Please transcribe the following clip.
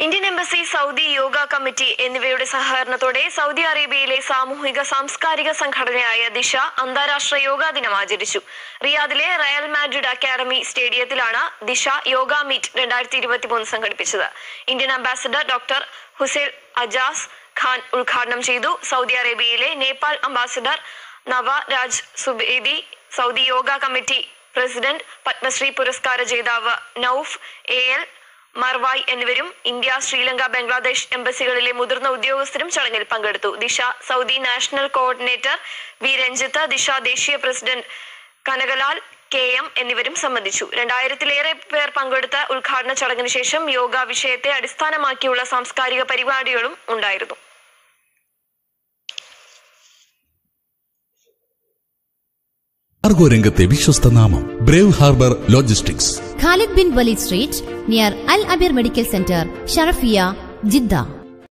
Indian embassy Saudi yoga committee എന്നിവയുടെ സഹകരണത്തോടെ Saudi അറേബ്യയിലെ സാമൂഹിക സാംസ്കാരിക സംഘടനയായ ദിശ അന്താരാഷ്ട്ര യോഗാ ദിനം ആചരിച്ചു റിയാദിലെ റയൽ മാഡ്രിഡ് അക്കാദമി സ്റ്റേഡിയത്തിലാണ് ദിശ യോഗ മീറ്റ് രണ്ടായിരത്തി ഇരുപത്തിമൂന്ന് സംഘടിപ്പിച്ചത് Indian ambassador doctor Hussain Ajaz Khan ഉദ്ഘാടനം ചെയ്തു സൗദി അറേബ്യയിലെ Nepal ambassador Nava Raj Subedi Saudi yoga committee president Padmashri പുരസ്കാര ജേതാവ് നൌഫ് എ എൽ മർവായ് എന്നിവരും ഇന്ത്യ ശ്രീലങ്ക ബംഗ്ലാദേശ് എംബസികളിലെ മുതിർന്ന ഉദ്യോഗസ്ഥരും ചടങ്ങിൽ പങ്കെടുത്തു Disha Saudi national coordinator V Ranjith Disha ദേശീയ പ്രസിഡന്റ് കനകലാൽ കെ എം എന്നിവരും സംബന്ധിച്ചു രണ്ടായിരത്തിലേറെ പേർ പങ്കെടുത്ത ഉദ്ഘാടന ചടങ്ങിന് ശേഷം യോഗ വിഷയത്തെ അടിസ്ഥാനമാക്കിയുള്ള സാംസ്കാരിക പരിപാടികളും ഉണ്ടായിരുന്നു കാർഗോ രംഗത്തെ വിശ്വസ്ത നാമം brave harbour logistics Khalid bin Waleed street near Al Abeer medical centre Sharafiyah Jeddah